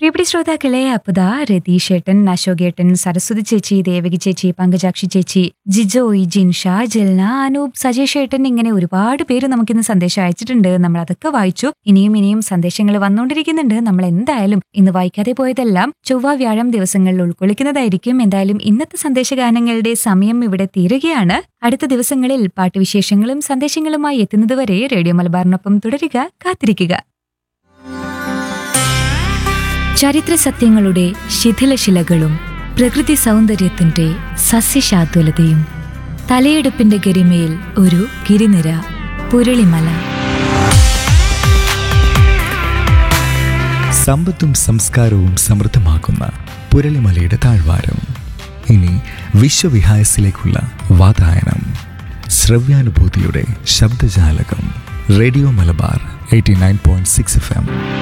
പ്രിയപ്പെട്ട ശ്രോതാക്കളെ അപ്പുതാ രതീഷ് ഏട്ടൻ അശോകേട്ടൻ സരസ്വതി ചേച്ചി ദേവകി ചേച്ചി പങ്കജാക്ഷി ചേച്ചി ജിജോയ് ജിൻഷ ജൽന അനൂപ് സജേഷ് ഏട്ടൻ ഇങ്ങനെ ഒരുപാട് പേര് നമുക്കിന്ന് സന്ദേശം അയച്ചിട്ടുണ്ട് നമ്മൾ അതൊക്കെ വായിച്ചു ഇനിയും ഇനിയും സന്ദേശങ്ങൾ വന്നുകൊണ്ടിരിക്കുന്നുണ്ട് നമ്മൾ എന്തായാലും ഇന്ന് വായിക്കാതെ പോയതെല്ലാം ചൊവ്വ വ്യാഴം ദിവസങ്ങളിൽ ഉൾക്കൊള്ളിക്കുന്നതായിരിക്കും എന്തായാലും ഇന്നത്തെ സന്ദേശഗാനങ്ങളുടെ സമയം ഇവിടെ തീരുകയാണ് അടുത്ത ദിവസങ്ങളിൽ പാട്ടുവിശേഷങ്ങളും സന്ദേശങ്ങളുമായി എത്തുന്നതുവരെ റേഡിയോ മലബാറിനൊപ്പം തുടരുക കാത്തിരിക്കുക ചരിത്ര സത്യങ്ങളുടെ ശിഥിലശിലകളും പ്രകൃതി സൗന്ദര്യത്തിന്റെ സസ്യശാദ്വലതയും തലയെടുപ്പിന്റെ ഗരിമയിൽ ഒരു ഗിരിനിര പുരളിമല സമ്പത്തും സംസ്കാരവും സമൃദ്ധമാക്കുന്ന പുരളിമലയുടെ താഴ്വാരം ഇനി വിശ്വവിഹായസിലേക്കുള്ള വാതായനം ശ്രവ്യാനുഭൂതിയുടെ ശബ്ദജാലകം radio Malabar eighty nine point six F M